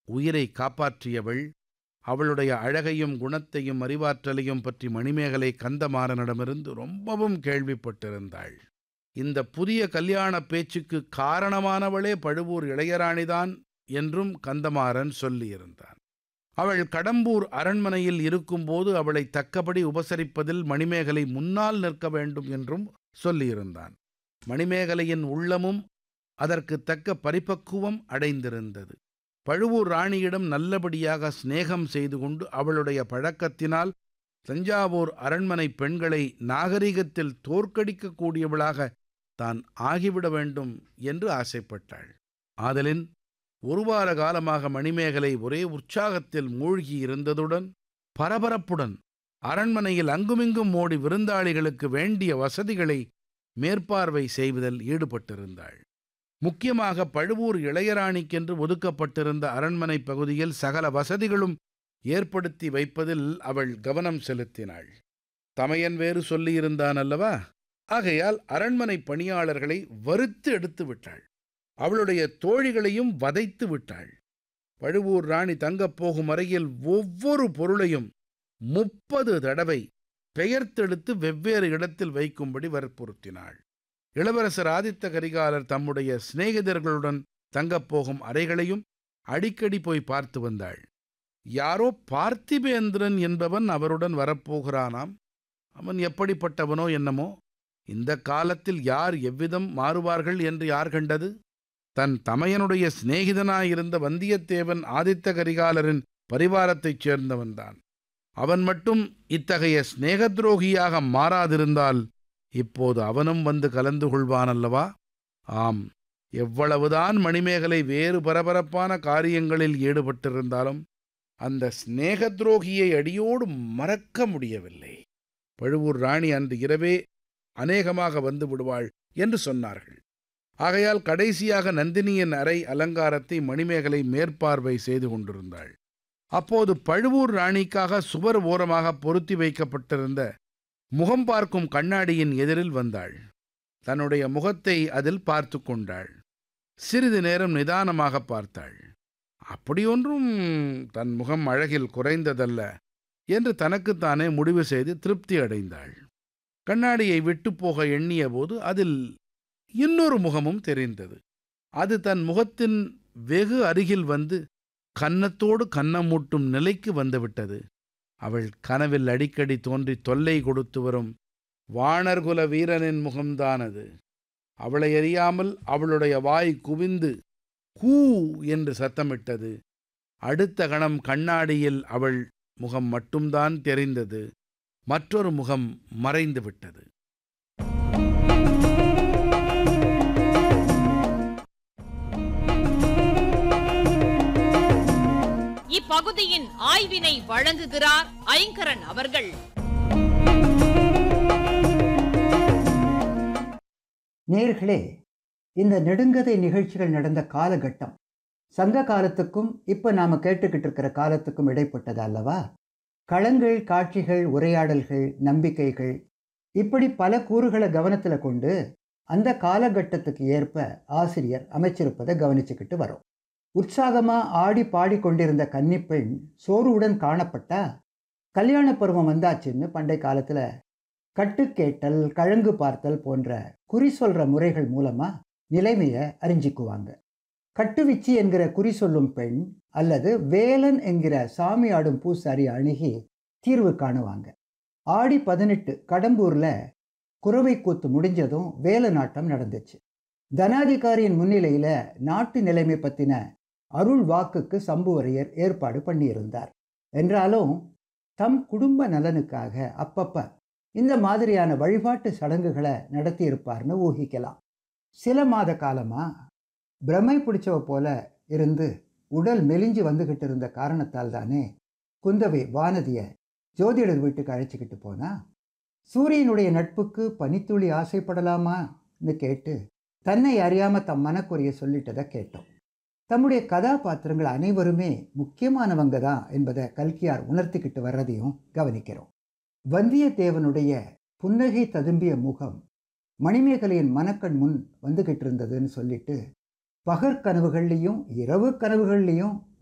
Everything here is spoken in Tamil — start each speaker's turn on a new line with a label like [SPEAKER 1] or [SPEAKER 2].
[SPEAKER 1] உயிரை காப்பாற்றியவள் அவளுடைய அழகையும் குணத்தையும் அறிவாற்றலையும் பற்றி மணிமேகலை கந்தமாறனிடமிருந்து ரொம்பவும் கேள்விப்பட்டிருந்தாள் இந்த புதிய கல்யாண பேச்சுக்கு காரணமானவளே பழுவூர் இளையராணிதான் என்றும் கந்தமாறன் சொல்லியிருந்தான் அவள் கடம்பூர் அரண்மனையில் இருக்கும்போது அவளை தக்கபடி உபசரிப்பதில் மணிமேகலை முன்னால் நிற்க வேண்டும் என்றும் சொல்லியிருந்தான் மணிமேகலையின் உள்ளமும் அதற்கு தக்க பரிபக்குவம் அடைந்திருந்தது பழுவூர் ராணியிடம் நல்லபடியாக சிநேகம் செய்து கொண்டு அவளுடைய பழக்கத்தினால் தஞ்சாவூர் அரண்மனை பெண்களை நாகரிகத்தில் தோற்கடிக்கக்கூடியவளாக தான் ஆகிவிட வேண்டும் என்று ஆசைப்பட்டாள் ஆதலின் ஒரு வார காலமாக மணிமேகலை ஒரே உற்சாகத்தில் மூழ்கி இருந்ததுடன் பரபரப்புடன் அரண்மனையில் அங்குமிங்கும் ஓடி விருந்தாளிகளுக்கு வேண்டிய வசதிகளை மேற்பார்வை செய்வதில் ஈடுபட்டிருந்தாள் முக்கியமாக பழுவூர் இளையராணிக்கென்று ஒதுக்கப்பட்டிருந்த அரண்மனை பகுதியில் சகல வசதிகளும் ஏற்படுத்தி வைப்பதில் அவள் கவனம் செலுத்தினாள் தமையன் வேறு சொல்லியிருந்தான் அல்லவா ஆகையால் அரண்மனை பணியாளர்களை வறுத்து எடுத்து விட்டாள் அவளுடைய தோழிகளையும் வதைத்து விட்டாள் பழுவூர் ராணி தங்கப் போகும் அறையில் ஒவ்வொரு பொருளையும் முப்பது தடவை பெயர்த்தெடுத்து வெவ்வேறு இடத்தில் வைக்கும்படி வற்புறுத்தினாள் இளவரசர் ஆதித்த கரிகாலர் தம்முடைய சிநேகிதர்களுடன் தங்கப் போகும் அறைகளையும் அடிக்கடி போய் பார்த்து வந்தாள் யாரோ பார்த்திபேந்திரன் என்பவன் அவருடன் வரப்போகிறானாம் அவன் எப்படிப்பட்டவனோ என்னமோ இந்த காலத்தில் யார் எவ்விதம் மாறுவார்கள் என்று யார் கண்டது தன் தமையனுடைய சிநேகிதனாயிருந்த வந்தியத்தேவன் ஆதித்த கரிகாலரின் பரிவாரத்தைச் சேர்ந்தவன்தான் அவன் மட்டும் இத்தகைய சிநேகத்ரோகியாக மாறாதிருந்தால் இப்போது அவனும் வந்து கலந்து கொள்வானல்லவா ஆம் எவ்வளவுதான் மணிமேகலை வேறு பரபரப்பான காரியங்களில் ஈடுபட்டிருந்தாலும் அந்த சிநேகத்ரோகியை அடியோடு மறக்க முடியவில்லை பழுவூர் ராணி அன்று இரவே அநேகமாக வந்து விடுவாள் என்று சொன்னார்கள் ஆகையால் கடைசியாக நந்தினியின் அறை அலங்காரத்தை மணிமேகலை மேற்பார்வை செய்து கொண்டிருந்தாள் அப்போது பழுவூர் ராணிக்காக சுவர் ஓரமாக பொருத்தி வைக்கப்பட்டிருந்த முகம் பார்க்கும் கண்ணாடியின் எதிரில் வந்தாள் தன்னுடைய முகத்தை அதில் பார்த்து கொண்டாள் சிறிது நேரம் நிதானமாக பார்த்தாள் அப்படியொன்றும் தன் முகம் அழகில் குறைந்ததல்ல என்று தனக்குத்தானே முடிவு செய்து திருப்தி அடைந்தாள் கண்ணாடியை விட்டு போக எண்ணிய போது அதில் இன்னொரு முகமும் தெரிந்தது அது தன் முகத்தின் வெகு அருகில் வந்து கன்னத்தோடு கன்னமூட்டும் நிலைக்கு வந்துவிட்டது அவள் கனவில் அடிக்கடி தோன்றி தொல்லை கொடுத்து வரும் வாணர்குல வீரனின் முகம்தான் அது அவளை அறியாமல் அவளுடைய வாய் குவிந்து கூ என்று சத்தமிட்டது அடுத்த கணம் கண்ணாடியில் அவள் முகம் மட்டும்தான் தெரிந்தது மற்றொரு முகம் மறைந்து விட்டது
[SPEAKER 2] இப்பகுதியின் ஆய்வினை வழங்குகிறார் ஐங்கரன் அவர்கள்
[SPEAKER 3] நேர்களே இந்த நெடுங்கதை நிகழ்ச்சிகள் நடந்த காலகட்டம் சங்க காலத்துக்கும் இப்போ நாம் கேட்டுக்கிட்டு இருக்கிற காலத்துக்கும் இடைப்பட்டது அல்லவா களங்கள் காட்சிகள் உரையாடல்கள் நம்பிக்கைகள் இப்படி பல கூறுகளை கவனத்தில் கொண்டு அந்த காலகட்டத்துக்கு ஏற்ப ஆசிரியர் அமைச்சிருப்பதை கவனிச்சுக்கிட்டு வரோம் உற்சாகமாக ஆடி பாடி கொண்டிருந்த கன்னிப்பெண் சோர்வுடன் காணப்பட்டா கல்யாண பருவம் வந்தாச்சுன்னு பண்டை காலத்தில் கட்டுக்கேட்டல் கழங்கு பார்த்தல் போன்ற குறி சொல்கிற முறைகள் மூலமாக நிலைமையை அறிஞ்சிக்குவாங்க கட்டுவிச்சி என்கிற குறி சொல்லும் பெண் அல்லது வேலன் என்கிற சாமி ஆடும் பூசாரி அணுகி தீர்வு காணுவாங்க ஆடி பதினெட்டு கடம்பூரில் குறவை கூத்து முடிஞ்சதும் வேல நாட்டம் நடந்துச்சு தனாதிகாரியின் முன்னிலையில் நாட்டு நிலைமை பற்றின அருள் வாக்குக்கு சம்புவரையர் ஏற்பாடு பண்ணியிருந்தார் என்றாலும் தம் குடும்ப நலனுக்காக அப்பப்ப இந்த மாதிரியான வழிபாட்டு சடங்குகளை நடத்தியிருப்பார்னு ஊகிக்கலாம் சில மாத காலமாக பிரமை பிடிச்சவ போல இருந்து உடல் மெலிஞ்சு வந்துக்கிட்டு இருந்த காரணத்தால் தானே குந்தவை வானதியை ஜோதிடர் வீட்டுக்கு அழைச்சிக்கிட்டு போனா சூரியனுடைய நட்புக்கு பனித்துளி ஆசைப்படலாமான்னு கேட்டு தன்னை அறியாம தம் மனக்குறைய சொல்லிட்டதை கேட்டோம் தம்முடைய கதாபாத்திரங்கள் அனைவருமே முக்கியமானவங்க தான் என்பதை கல்கியார் உணர்த்திக்கிட்டு வர்றதையும் கவனிக்கிறோம் வந்தியத்தேவனுடைய புன்னகை ததும்பிய முகம் மணிமேகலையின் மனக்கண் முன் வந்துகிட்டு இருந்ததுன்னு சொல்லிட்டு பகற்கனவுகள்லையும் இரவு கனவுகள்லையும்